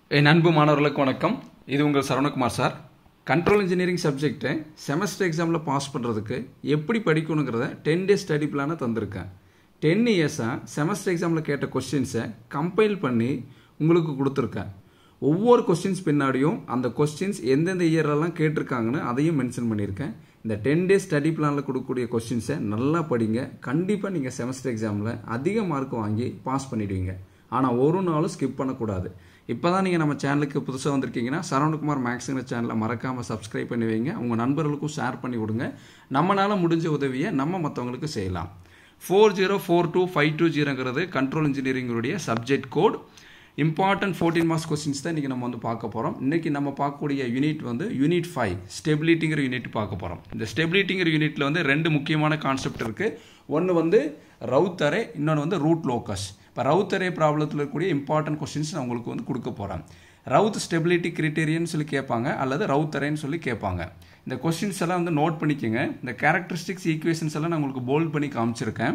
என் அன்பு மாணவர்களுக்கு வணக்கம் இது உங்கள் சரவணகுமார் சார் கண்ட்ரோல் இன்ஜினியரிங் சப்ஜெக்ட்டை செமஸ்டர் எக்ஸாமில் பாஸ் பண்ணுறதுக்கு எப்படி படிக்கணுங்கிறத டென் டேஸ் ஸ்டடி பிளானை தந்திருக்கேன் டென் இயர்ஸாக செமஸ்டர் எக்ஸாமில் கேட்ட கொஸ்டின்ஸை கம்பைல் பண்ணி உங்களுக்கு கொடுத்துருக்கேன் ஒவ்வொரு கொஸ்டின்ஸ் பின்னாடியும் அந்த கொஸ்டின்ஸ் எந்தெந்த இயர்லலாம் கேட்டிருக்காங்கன்னு அதையும் மென்ஷன் பண்ணியிருக்கேன் இந்த டென் டேஸ் ஸ்டடி பிளானில் கொடுக்கக்கூடிய கொஸ்டின்ஸை நல்லா படிங்க கண்டிப்பாக நீங்கள் செமஸ்டர் எக்ஸாமில் அதிக மார்க் வாங்கி பாஸ் பண்ணிடுவீங்க ஆனால் ஒரு நாளும் ஸ்கிப் பண்ணக்கூடாது இப்போ தான் நீங்கள் நம்ம சேனலுக்கு புதுசாக வந்திருக்கீங்கன்னா சரவணகுமார் மேக்ஸுங்கிற சேனலை மறக்காமல் சப்ஸ்கிரைப் பண்ணி வைங்க உங்கள் நண்பர்களுக்கும் ஷேர் பண்ணி விடுங்க நம்மளால் முடிஞ்ச உதவியை நம்ம மற்றவங்களுக்கு செய்யலாம் four zero four two five two ஜீரோங்கிறது கண்ட்ரோல் இன்ஜினியரிங்குடைய subject code important fourteen marks questions தான் இன்றைக்கி நம்ம வந்து பார்க்க போகிறோம் இன்றைக்கி நம்ம பார்க்கக்கூடிய யூனிட் வந்து யூனிட் ஃபைவ் ஸ்டெபிலிட்டிங்கிற யூனிட் பார்க்க போகிறோம் இந்த ஸ்டெபிலிட்டிங்கிற யூனிட்டில் வந்து ரெண்டு முக்கியமான கான்செப்ட் இருக்குது ஒன்று வந்து ரவுத்தரே இன்னொன்று வந்து ரூட் லோக்கஸ் இப்போ ரவுத்தரே ப்ராப்ளத்தில் இருக்கக்கூடிய இம்பார்ட்டன்ட் கொஸ்டின்ஸ் நான் உங்களுக்கு வந்து கொடுக்க போகிறேன் ரவுத் ஸ்டெபிலிட்டி கிரிட்டேரியன்னு சொல்லி கேட்பாங்க அல்லது ரவுத்தரேன்னு சொல்லி கேட்பாங்க இந்த கொஸ்டின்ஸ் எல்லாம் வந்து நோட் பண்ணிக்கோங்க இந்த கேரக்டரிஸ்டிக்ஸ் ஈக்குவேஷன்ஸ் எல்லாம் நான் உங்களுக்கு போல்ட் பண்ணி காமிச்சிருக்கேன்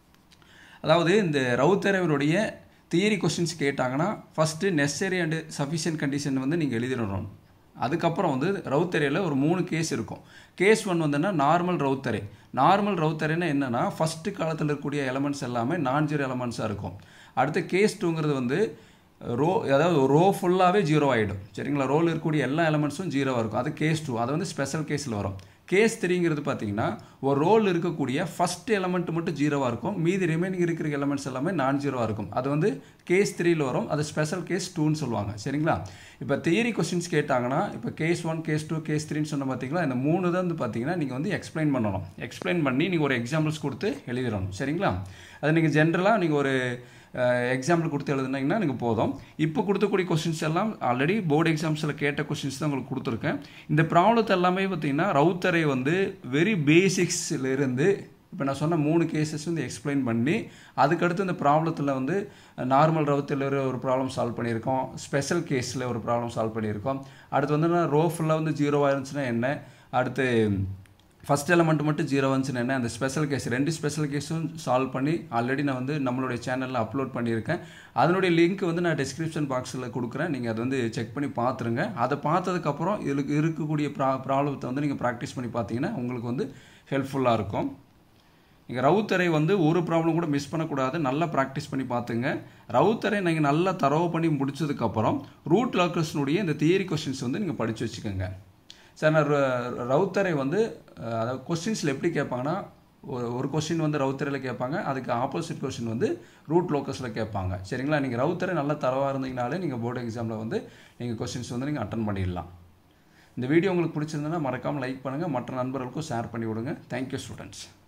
அதாவது இந்த ரவுத்தரவருடைய தியரி கொஸ்டின்ஸ் கேட்டாங்கன்னா first necessary and sufficient condition வந்து நீங்கள் எழுதிடணும் அதுக்கப்புறம் வந்து ரவுத்தரையில் ஒரு மூணு கேஸ் இருக்கும் கேஸ் ஒன் வந்துன்னா நார்மல் ரவுத்தரை நார்மல் ரவுத்தரைன்னா என்னென்னா ஃபஸ்ட்டு காலத்தில் இருக்கக்கூடிய எலமெண்ட்ஸ் எல்லாமே நான் ஜீரோ எலமெண்ட்ஸாக இருக்கும் அடுத்து கேஸ் டூங்கிறது வந்து ரோ அதாவது ரோ ஃபுல்லாகவே ஜீரோ ஆகிடும் சரிங்களா ரோல் இருக்கக்கூடிய எல்லா எலமெண்ட்ஸும் ஜீரோவாக இருக்கும் அது கேஸ் டூ அது வந்து ஸ்பெஷல் கேஸில் வரும் கேஸ் த்ரீங்கிறது பார்த்தீங்கன்னா ஒரு ரோல் இருக்கக்கூடிய ஃபஸ்ட் எலமெண்ட் மட்டும் ஜீரோவாக இருக்கும் மீதி ரிமைனிங் இருக்கிற எலமெண்ட்ஸ் எல்லாமே நான் ஜீரோவாக இருக்கும் அது வந்து கேஸ் த்ரீல வரும் அது ஸ்பெஷல் கேஸ் டூன்னு சொல்லுவாங்க சரிங்களா இப்போ தியரி கொஸ்டின்ஸ் கேட்டாங்கன்னா இப்போ case one case two case த்ரீன்னு சொன்ன பார்த்தீங்களா இந்த மூணு தான் வந்து பார்த்தீங்கன்னா நீங்கள் வந்து எக்ஸ்பிளைன் பண்ணணும் எக்ஸ்பிளைன் பண்ணி நீங்கள் ஒரு எக்ஸாம்பிள்ஸ் கொடுத்து எழுதிடணும் சரிங்களா அது நீங்கள் ஜென்ரலாக நீங்கள் ஒரு எக்ஸாம்பிள் கொடுத்து எழுதுனீங்கன்னா எனக்கு போதும் இப்போ கொடுத்தக்கூடிய கொஸ்டின்ஸ் எல்லாம் ஆல்ரெடி போர்டு எக்ஸாம்ஸில் கேட்ட கொஸ்டின்ஸ் தான் உங்களுக்கு கொடுத்துருக்கேன் இந்த ப்ராப்ளத்தை எல்லாமே பார்த்தீங்கன்னா ரவுத்தரை வந்து வெரி பேசிக்ஸ்லேருந்து இப்போ நான் சொன்ன மூணு கேசஸ் வந்து எக்ஸ்பிளைன் பண்ணி அதுக்கடுத்து இந்த ப்ராப்ளத்தில் வந்து நார்மல் ரவுத்தில் ஒரு ப்ராப்ளம் சால்வ் பண்ணியிருக்கோம் ஸ்பெஷல் கேஸில் ஒரு ப்ராப்ளம் சால்வ் பண்ணியிருக்கோம் அடுத்து வந்து ரோ ஃபுல்லாக வந்து ஜீரோவாக இருந்துச்சுன்னா என்ன அடுத்து ஃபஸ்ட் எலமெண்ட் மட்டும் ஜீரோ வந்துச்சுன்னு என்ன அந்த ஸ்பெஷல் கேஸ் ரெண்டு ஸ்பெஷல் கேஸும் சால்வ் பண்ணி ஆல்ரெடி நான் வந்து நம்மளுடைய சேனலில் அப்லோட் பண்ணியிருக்கேன் அதனுடைய லிங்க் வந்து நான் டிஸ்கிரிப்ஷன் பாக்ஸில் கொடுக்குறேன் நீங்கள் அதை வந்து செக் பண்ணி பார்த்துருங்க அதை பார்த்ததுக்கப்புறம் இதுக்கு இருக்கக்கூடிய ப்ரா ப்ராப்ளத்தை வந்து நீங்கள் ப்ராக்டிஸ் பண்ணி பார்த்தீங்கன்னா உங்களுக்கு வந்து ஹெல்ப்ஃபுல்லாக இருக்கும் நீங்கள் ரவுத்தரை வந்து ஒரு ப்ராப்ளம் கூட மிஸ் பண்ணக்கூடாது நல்லா ப்ராக்டிஸ் பண்ணி பார்த்துங்க ரவுத்தரை நீங்கள் நல்லா தரவு பண்ணி முடிச்சதுக்கப்புறம் ரூட் லாக்கர்ஸ்னுடைய இந்த தியரி கொஸ்டின்ஸ் வந்து நீங்கள் படித்து வச்சுக்கோங்க சார் நான் ரவுத்தரை வந்து அதாவது கொஸ்டின்ஸில் எப்படி கேட்பாங்கன்னா ஒரு ஒரு கொஸ்டின் வந்து ரவுத்தரையில் கேட்பாங்க அதுக்கு ஆப்போசிட் கொஸ்டின் வந்து ரூட் லோக்கஸில் கேட்பாங்க சரிங்களா நீங்கள் ரவுத்தரை நல்லா தரவாக இருந்தீங்கனாலே நீங்கள் போர்டு எக்ஸாமில் வந்து நீங்கள் கொஸ்டின்ஸ் வந்து நீங்கள் அட்டன் பண்ணிடலாம் இந்த வீடியோ உங்களுக்கு பிடிச்சிருந்ததுன்னா மறக்காமல் லைக் பண்ணுங்கள் மற்ற நண்பர்களுக்கும் ஷேர் பண்ணி விடுங்க தேங்க்யூ ஸ்டூடெண்ட்ஸ்